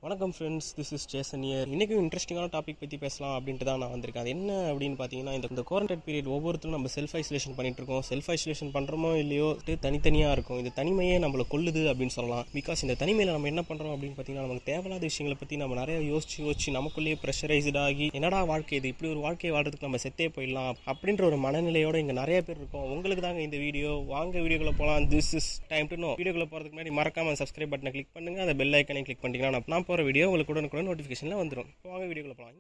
வணக்கம் friends this is Jason here இன்றைக்கும் இன்ட்ரெஸ்டிங்கான டாபிக் பற்றி பேசலாம் அப்படின்ட்டு தான் நான் வந்திருக்கேன் அது என்ன அப்படின்னு பார்த்தீங்கன்னா இந்த இந்த குவாரண்டைன் பீரியட் ஒவ்வொருத்தரும் நம்ம செல்ஃப் ஐசோலேஷன் பண்ணிட்டு இருக்கோம் செல்ஃப் ஐசோலேஷன் பண்ணுறோமோ இல்லையோ இது தனித்தனியாக இருக்கும் இந்த தனிமையே நம்மளை கொல்லுது அப்படின்னு சொல்லலாம் பிகாஸ் இந்த தனிமையில் நம்ம என்ன பண்ணுறோம் அப்படின்னு பார்த்தீங்கன்னா நமக்கு தேவையில்லாத விஷயங்களை பற்றி நம்ம நிறைய யோசிச்சு யோசிச்சு நமக்குள்ளேயே ப்ரெஷரைஸ்ட் ஆகி என்னடா வாழ்க்கை இது இப்படி ஒரு வாழ்க்கையை வாழ்றதுக்கு நம்ம செத்தே போயிடலாம் அப்படின்ற ஒரு மனநிலையோட இங்கே நிறைய பேர் இருக்கோம் உங்களுக்கு தாங்க இந்த வீடியோ வாங்க வீடியோக்குள்ள போகலாம் this is time to know வீடியோக்குள்ள போகிறதுக்கு முன்னாடி மறக்காம சப்ஸ்கிரைப் பட்டனை கிளிக் பண்ணுங்க அந்த பெல் ஐக்கனை கிளிக் பண்ணிட்டீங்கன்னா நான் நான் போகிற வீடியோ உங்களுக்கு உடனுக்குடன் நோட்டிஃபிகேஷனில் வந்துடும் இப்போ வாங்க வீடியோக்குள்ள போகலாம்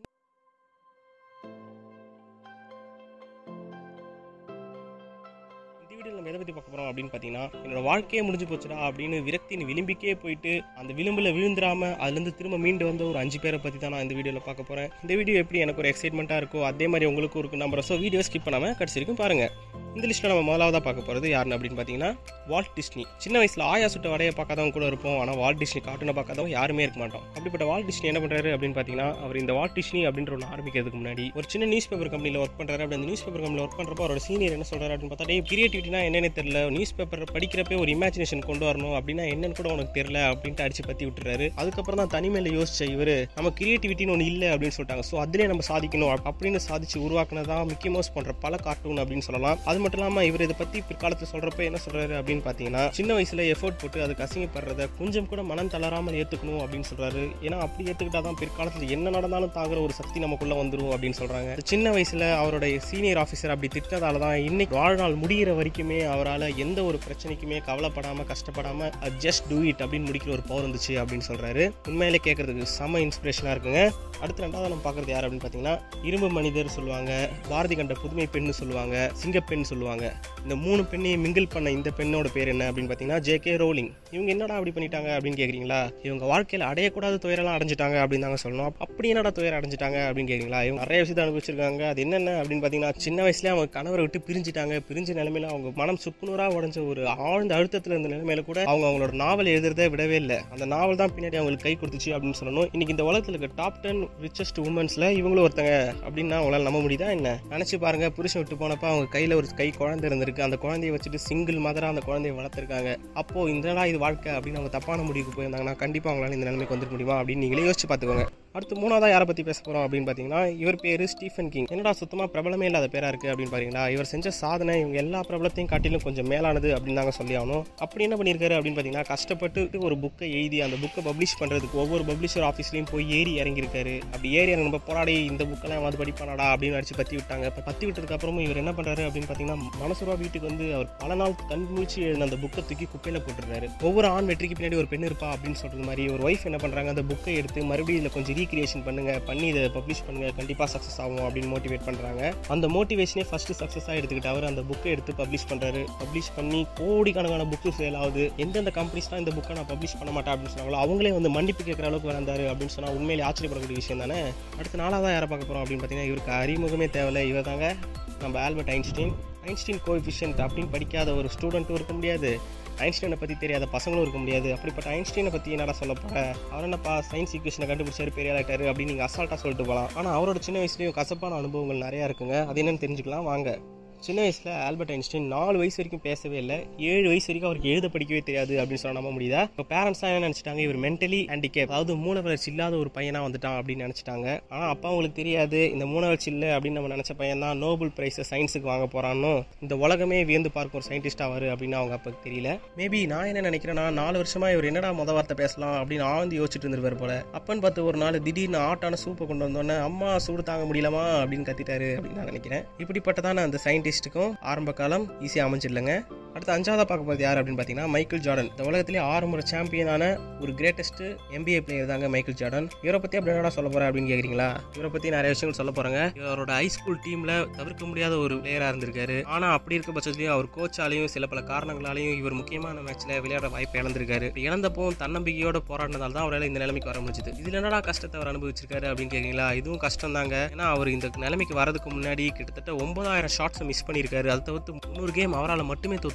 இந்த வீடியோவில் நம்ம எதை பற்றி பார்க்க போகிறோம் அப்படின்னு பார்த்தீங்கன்னா என்னோட வாழ்க்கையே முடிஞ்சு போச்சுடா அப்படின்னு விரக்தியின் விளிம்பிக்கே போயிட்டு அந்த விளிம்பில் விழுந்துராம அதுலேருந்து திரும்ப மீண்டு வந்த ஒரு அஞ்சு பேரை பற்றி தான் நான் இந்த வீடியோவில் பார்க்க போகிறேன் இந்த வீடியோ எப்படி எனக்கு ஒரு எக்ஸைட்மெண்ட்டாக இருக்கோ அதே மாதிரி உங்களுக்கும் இருக்கும் நம்புறேன் ஸோ வீடியோ ஸ்கிப் பண்ணாமல் கடைசி வரைக்கும் பாருங்கள் இந்த லிஸ்ட்டில் நம்ம முதலாவதாக பார்க்க போகிறது யாருன்னு அப்படின்னு பார்த்தீங்கன்னா வால்ட் டிஸ்னி சின்ன வயசில் ஆயா சுட்ட வடையை பார்க்காதவங்க கூட இருப்போம் ஆனால் வால்ட் டிஸ்னி கார்ட்டூனை பார்க்காதவங்க யாருமே இருக்க மாட்டோம் அப்படிப்பட்ட வால்ட் டிஸ்னி என்ன பண்ணுறாரு அப்படின்னு பார்த்தீங்கன்னா அவர் இந்த வால்ட் டிஸ்னி அப்படின்ற ஒன்று ஆரம்பிக்கிறதுக்கு முன்னாடி ஒரு சின்ன நியூஸ் பேப்பர் கம்பெனியில் ஒர்க் பண்ணுறாரு அப்படி அந்த நியூஸ் பேப்பர் கம்பெனியில் ஒர்க் பண்ணுறப்போ அவரோட சீனியர் என்ன சொல்கிறாரு அப்படின்னு பார்த்தா டே கிரியேட்டிவிட்டினா என்னன்னு தெரியல நியூஸ் பேப்பர் படிக்கிறப்பே ஒரு இமேஜினேஷன் கொண்டு வரணும் அப்படின்னா என்னன்னு கூட உனக்கு தெரியல அப்படின்ட்டு அடிச்சு பற்றி விட்டுறாரு அதுக்கப்புறம் தான் தனிமையில் யோசிச்ச இவர் நம்ம கிரியேட்டிவிட்டின்னு ஒன்று இல்லை அப்படின்னு சொல்லிட்டாங்க ஸோ அதிலே நம்ம சாதிக்கணும் அப்படின்னு சாதிச்சு உருவாக்குனதான் மிக்கி மவுஸ் போன்ற பல கார்ட்டூன் அப்படின்னு சொல்லலாம் அது மட்டும் இல்லாமல் இவர் இதை பற்றி பிற்காலத்தில் சொல்கிறப்ப என்ன சொல்கிறாரு அப்படின்னு பார்த்தீங்கன்னா சின்ன வயசில் எஃபோர்ட் போட்டு அதுக்கு அசிங்கப்படுறத கொஞ்சம் கூட மனம் தளராமல் ஏற்றுக்கணும் அப்படின்னு சொல்கிறாரு ஏன்னா அப்படி ஏற்றுக்கிட்டா தான் பிற்காலத்தில் என்ன நடந்தாலும் தாங்குற ஒரு சக்தி நமக்குள்ளே வந்துடும் அப்படின்னு சொல்கிறாங்க சின்ன வயசில் அவருடைய சீனியர் ஆஃபீஸர் அப்படி திட்டதால தான் இன்னைக்கு வாழ்நாள் முடிகிற வரைக்குமே அவரால் எந்த ஒரு பிரச்சனைக்குமே கவலைப்படாமல் கஷ்டப்படாமல் ஜஸ்ட் டூ இட் அப்படின்னு முடிக்கிற ஒரு பவர் இருந்துச்சு அப்படின்னு சொல்கிறாரு உண்மையிலே கேட்குறதுக்கு செம இன்ஸ்பிரேஷனாக இருக்குங்க அடுத்து ரெண்டாவது நம்ம பார்க்குறது யார் அப்படின்னு பார்த்தீங்கன்னா இரும்பு மனிதர் சொல்லுவாங்க பாரதி கண்ட புதுமை பெண்ணு சொல்லுவாங்க சிங்கப்பெண் சொல்லுவாங்க இந்த மூணு பெண்ணையும் மிங்கிள் பண்ண இந்த பெண்ணோட பேர் என்ன அப்படின்னு பார்த்தீங்கன்னா ஜே கே ரோலிங் இவங்க என்னடா அப்படி பண்ணிட்டாங்க அப்படின்னு கேட்குறீங்களா இவங்க வாழ்க்கையில் அடையக்கூடாத துயரெல்லாம் அடைஞ்சிட்டாங்க அப்படின்னு தாங்க சொல்லணும் அப்ப- அப்படி என்னடா துயரம் அடைஞ்சிட்டாங்க அப்படின்னு கேட்குறீங்களா இவங்க நிறைய விஷயத்தை அனுபவிச்சிருக்காங்க அது என்னென்ன அப்படின்னு பார்த்தீங்கன்னா சின்ன வயசுலேயே அவங்க கணவரை விட்டு பிரிஞ்சிட்டாங்க பிரிஞ்ச நிலைமையில அவங்க மனம் சுக்குநூறாக உடஞ்ச ஒரு ஆழ்ந்த அழுத்தத்தில் இருந்த நிலைமையில கூட அவங்க அவங்களோட நாவல் எழுதுறதே விடவே இல்லை அந்த நாவல் தான் பின்னாடி அவங்களுக்கு கை கொடுத்துச்சு அப்படின்னு சொல்லணும் இன்னைக்கு இந்த உலகத்தில் இருக்க டாப் டென் ரிச்சஸ்ட் உமன்ஸ்ல இவங்களும் ஒருத்தங்க அப்படின்னா உங்களால் நம்ப முடியுதா என்ன நினச்சி பாருங்க புருஷன் விட்டு போனப்ப அவங்க கையில் ஒரு கை குழந்தை இருந்திருக்கு அந்த குழந்தைய வச்சுட்டு சிங்கிள் மதரா அந்த குழந்தைய வளர்த்துருக்காங்க அப்போ இந்தடா இது வாழ்க்கை அப்படின்னு அவங்க தப்பான முடிவுக்கு போயிருந்தாங்கன்னா கண்டிப்பாக அவங்களால இந்த நிலைமைக்கு வந்துட முடியுமா அப்படின்னு நீங்களே யோசிச்சு பார்த்துக்கோங்க அடுத்து மூணாவதா யாரை பற்றி பேச போகிறோம் அப்படின்னு பார்த்தீங்கன்னா இவர் பேர் ஸ்டீஃபன் கிங் என்னடா சுத்தமாக பிரபலமே இல்லாத பேராக இருக்குது அப்படின்னு பார்த்தீங்கன்னா இவர் செஞ்ச சாதனை இவங்க எல்லா பிரபலத்தையும் காட்டிலும் கொஞ்சம் மேலானது அப்படின்னு தாங்க சொல்லி ஆகணும் அப்படி என்ன பண்ணியிருக்காரு அப்படின்னு பார்த்தீங்கன்னா கஷ்டப்பட்டு ஒரு புக்கை எழுதி அந்த புக்கை பப்ளிஷ் பண்ணுறதுக்கு ஒவ்வொரு பப்ளிஷர் ஆஃபீஸ்லையும் போய் ஏறி இறங்கியிருக்காரு அப்படி ஏறி இறங்க போராடி இந்த புக்கெல்லாம் வந்து படிப்பானடா அப்படின்னு அடிச்சு பற்றி விட்டாங்க இப்போ பற்றி விட்டதுக்கு அப்புறமும் இவர் என்ன பண்ணுறாரு அப்படின்னு பார்த்தீங்கன்னா மனசுரூபா வீட்டுக்கு வந்து அவர் பல நாள் கண் முழிச்சு எழுதின அந்த புக்கை தூக்கி குப்பையில் போட்டுருக்காரு ஒவ்வொரு ஆண் வெற்றிக்கு பின்னாடி ஒரு பெண் இருப்பா அப்படின்னு சொல்றது மாதிரி ஒரு ஒய்ஃப் என்ன பண்ணுறாங்க அந்த புக்கை எடுத்து மறுபடியும் இதில் கொஞ்சம் ரீக்ரியேஷன் பண்ணுங்க பண்ணி இதை பப்ளிஷ் பண்ணுங்க கண்டிப்பாக சக்ஸஸ் ஆகும் அப்படின்னு மோட்டிவேட் பண்ணுறாங்க அந்த மோட்டிவேஷனே ஃபர்ஸ்ட் சக்ஸஸாக எடுத்துக்கிட்டு அவர் அந்த புக்கை எடுத்து பப்ளிஷ் பண்ணுறாரு பப்ளிஷ் பண்ணி கோடிக்கணக்கான புக்கு சேல் ஆகுது எந்தெந்த கம்பெனிஸ்லாம் இந்த புக்கை நான் பப்ளிஷ் பண்ண மாட்டேன் அப்படின்னு சொன்னாங்களோ அவங்களே வந்து மன்னிப்பு கேட்குற அளவுக்கு வந்தாரு அப்படின்னு சொன்னால் உண்மையிலே ஆச்சரியப்படக்கூடிய விஷயம் தானே அடுத்து நாலாவதாக யாரை பார்க்க போகிறோம் அப்படின்னு பார்த்தீங்கன்னா இவருக்கு அறிமுகமே தேவையில்லை இவர் தாங்க நம்ம ஆல்பர்ட் ஐன்ஸ்டீன் ஐன்ஸ்டீன் கோஎஃபிஷியன்ட் அப்படின்னு படிக்காத ஒரு ஸ்டூடெண்ட்டும் இருக்க முடியாது ஐன்ஸ்டீனை பற்றி தெரியாத பசங்களும் இருக்க முடியாது அப்படிப்பட்ட ஐன்ஸ்டீனை பற்றி என்னடா சொல்ல போகிறேன் அவர் என்னப்பா சயின்ஸ் ஈக்குவேஷனை கண்டுபிடிச்சாரு பெரிய ஆளாயிட்டாரு அப்படின்னு நீங்கள் அசால்ட்டாக சொல்லிட்டு போகலாம் ஆனால் அவரோட சின்ன வயசுலேயும் கசப்பான அனுபவங்கள் நிறையா இருக்குங்க அது என்னன்னு தெரிஞ்சுக்கலாம் வாங்க சின்ன வயசில் ஆல்பர்ட் ஐன்ஸ்டீன் நாலு வயசு வரைக்கும் பேசவே இல்லை ஏழு வயசு வரைக்கும் அவருக்கு எழுத படிக்கவே தெரியாது அப்படின்னு சொல்ல நம்ப முடியுதா இப்போ பேரண்ட்ஸ்லாம் என்ன நினச்சிட்டாங்க இவர் மென்டலி ஹேண்டிகேப் அதாவது மூல வளர்ச்சி இல்லாத ஒரு பையனாக வந்துட்டான் அப்படின்னு நினச்சிட்டாங்க ஆனால் அப்பா அவங்களுக்கு தெரியாது இந்த மூல வளர்ச்சி இல்லை அப்படின்னு நம்ம நினச்ச பையன் தான் நோபல் பிரைஸை சயின்ஸுக்கு வாங்க போகிறான்னு இந்த உலகமே வியந்து பார்க்க ஒரு சயின்டிஸ்ட் ஆவார் அப்படின்னு அவங்க அப்போ தெரியல மேபி நான் என்ன நினைக்கிறேன்னா நாலு வருஷமா இவர் என்னடா முத வார்த்தை பேசலாம் அப்படின்னு ஆழ்ந்து யோசிச்சுட்டு இருந்திருப்பார் போல அப்பன்னு பார்த்து ஒரு நாள் திடீர்னு ஆட்டான சூப்பை கொண்டு வந்தோடனே அம்மா சூடு தாங்க முடியலமா அப்படின்னு கத்திட்டாரு அப்படின்னு நான் நினைக்கிறேன் இப்படிப்பட்டதான அந்த சயின்டிஸ்ட்டுக்கும் ஆரம்ப காலம் ஈஸியாக அமைஞ்சிடலங்க அடுத்து அஞ்சாவதா பார்க்க போகிறது யார் அப்படின்னு பார்த்தீங்கன்னா மைக்கேல் ஜார்டன் இந்த உலகத்திலே ஆறு முறை சாம்பியனான ஒரு கிரேட்டஸ்ட் NBA பிளேயர் தாங்க மைக்கேல் ஜார்டன் இவரை பற்றி அப்படி என்னடா சொல்ல போகிறேன் அப்படின்னு கேட்குறீங்களா இவரை பற்றி நிறைய விஷயங்கள் சொல்ல போகிறாங்க இவரோட ஹை ஸ்கூல் டீமில் தவிர்க்க முடியாத ஒரு பிளேயராக இருந்திருக்காரு ஆனால் அப்படி இருக்க பட்சத்துலையும் அவர் கோச்சாலையும் சில பல காரணங்களாலையும் இவர் முக்கியமான மேட்ச்சில் விளையாட வாய்ப்பு இழந்திருக்காரு இப்ப இழந்தப்போ தன்னம்பிக்கையோட போராடினதால தான் அவரால் இந்த நிலைமைக்கு வர முடிஞ்சது இதுல என்னடா கஷ்டத்தை அவர் அனுபவிச்சிருக்காரு அப்படின்னு கேட்குறீங்களா இதுவும் கஷ்டம் தாங்க ஏன்னா அவர் இந்த நிலைமைக்கு வரதுக்கு முன்னாடி கிட்டத்தட்ட ஒன்பதாயிரம் ஷாட்ஸ் மிஸ் பண்ணியிருக்காரு அதை தவிர்த்து முந்நூறு கேம் அவரால் மட்டுமே தோத்துருக்காரு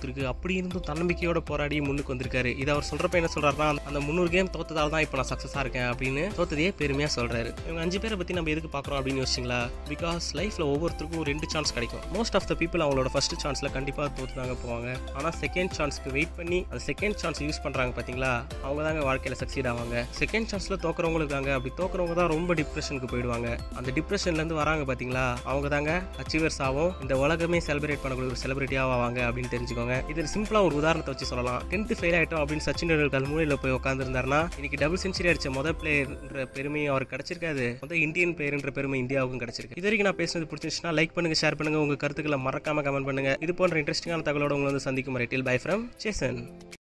இருக்கு அப்படி இருந்தும் தன்னம்பிக்கையோட போராடி முன்னுக்கு வந்திருக்காரு இதை அவர் சொல்றப்ப என்ன சொல்றாருன்னா அந்த முந்நூறு கேம் தோத்ததால தான் இப்போ நான் சக்ஸஸாக இருக்கேன் அப்படின்னு தோத்ததையே பெருமையாக சொல்றாரு இவங்க அஞ்சு பேரை பற்றி நம்ம எதுக்கு பார்க்குறோம் அப்படின்னு யோசிச்சிங்களா பிகாஸ் லைஃப்பில் ஒவ்வொருத்தருக்கும் ரெண்டு சான்ஸ் கிடைக்கும் மோஸ்ட் ஆஃப் த பீப்புள் அவங்களோட ஃபர்ஸ்ட் சான்ஸில் கண்டிப்பாக தோத்து தாங்க போவாங்க ஆனால் செகண்ட் சான்ஸ்க்கு வெயிட் பண்ணி அந்த செகண்ட் சான்ஸ் யூஸ் பண்ணுறாங்க பார்த்தீங்களா அவங்க தாங்க வாழ்க்கையில் சக்சீட் ஆவாங்க செகண்ட் சான்ஸில் தோக்குறவங்க இருக்காங்க அப்படி தோக்குறவங்க தான் ரொம்ப டிப்ரெஷனுக்கு போயிடுவாங்க அந்த டிப்ரெஷன்லேருந்து வராங்க பார்த்தீங்களா அவங்க தாங்க அச்சீவர்ஸ் ஆகும் இந்த உலகமே செலிப்ரேட் பண்ணக்கூடிய ஒரு செலிபிரிட்டியாக ஆவாங்க அப்படின்னு தெரிஞ்சுக்கோங்க இது சிம்பிளாக ஒரு உதாரணத்தை வச்சு சொல்லலாம் டென்த்து ஃபெயில் ஆகிட்டோம் அப்படின்னு சச்சின் டெண்டுல்கர் மூலையில் போய் உட்காந்துருந்தாருன்னா இன்னைக்கு டபுள் செஞ்சுரி அடிச்ச முதல் பிளேயர்ன்ற பெருமையும் அவருக்கு கிடைச்சிருக்காது முதல் இந்தியன் பிளேயர்ன்ற பெருமை இந்தியாவுக்கும் கிடைச்சிருக்கு இது வரைக்கும் நான் பேசுனது பிடிச்சிருச்சுன்னா லைக் பண்ணுங்க ஷேர் பண்ணுங்க உங்க கருத்துக்களை மறக்காம கமெண்ட் பண்ணுங்க இது போன்ற இன்ட்ரெஸ்டிங்கான தகவலோட உங்களை வந்து சந்திக்கும் வரை டில் பை ஃப்ரம் சேசன்